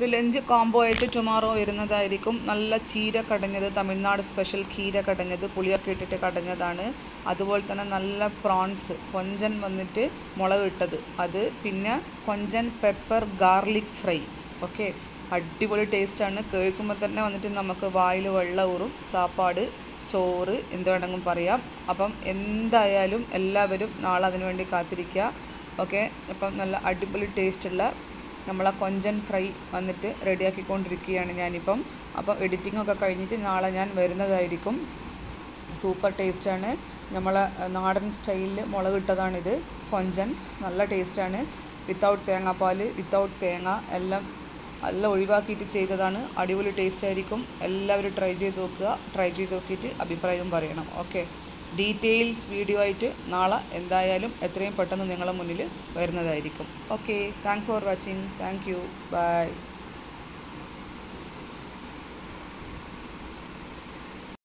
ഒരു lunch combo ആയിട്ട് tomorrow വരുന്നതായിരിക്കും നല്ല ചീര കടഞ്ഞത് തമിഴ്നാട് സ്പെഷ്യൽ കീര കടഞ്ഞത് പുളിയൊക്കെ ഇട്ടിട്ട് കടഞ്ഞതാണ് അതുപോലെ തന്നെ നല്ല പ്രോൺസ് കൊഞ്ചൻ വന്നിട്ട് മുളക് ഇട്ടത് അത് പിന്നെ കൊഞ്ചൻ പെപ്പർ ഗാർലിക് ഫ്രൈ ഓക്കെ അടിപൊളി ടേസ്റ്റാണ് കേൾക്കുമ്പോൾ തന്നെ വന്നിട്ട് നമുക്ക് വായിൽ വെള്ളം ഊറും സാപ്പാട് ചോറ് എന്ത് വേണമെങ്കിലും പറയാം അപ്പം എന്തായാലും എല്ലാവരും നാളെ അതിനു വേണ്ടി കാത്തിരിക്കുക ഓക്കെ അപ്പം നല്ല അടിപൊളി ടേസ്റ്റുള്ള നമ്മളെ കൊഞ്ചൻ ഫ്രൈ വന്നിട്ട് റെഡിയാക്കിക്കൊണ്ടിരിക്കുകയാണ് ഞാനിപ്പം അപ്പോൾ എഡിറ്റിംഗ് ഒക്കെ കഴിഞ്ഞിട്ട് നാളെ ഞാൻ വരുന്നതായിരിക്കും സൂപ്പർ ടേസ്റ്റാണ് നമ്മളെ നാടൻ സ്റ്റൈലിൽ മുളക് ഇട്ടതാണിത് കൊഞ്ചൻ നല്ല ടേസ്റ്റാണ് വിത്തൗട്ട് തേങ്ങാപ്പാൽ വിത്തൗട്ട് തേങ്ങ എല്ലാം എല്ലാം ഒഴിവാക്കിയിട്ട് ചെയ്തതാണ് അടിപൊളി ടേസ്റ്റ് ആയിരിക്കും എല്ലാവരും ട്രൈ ചെയ്ത് നോക്കുക ട്രൈ ചെയ്ത് നോക്കിയിട്ട് അഭിപ്രായവും പറയണം ഓക്കെ ഡീറ്റെയിൽസ് വീഡിയോ ആയിട്ട് നാളെ എന്തായാലും എത്രയും പെട്ടെന്ന് നിങ്ങളുടെ മുന്നിൽ വരുന്നതായിരിക്കും okay thank for watching thank you by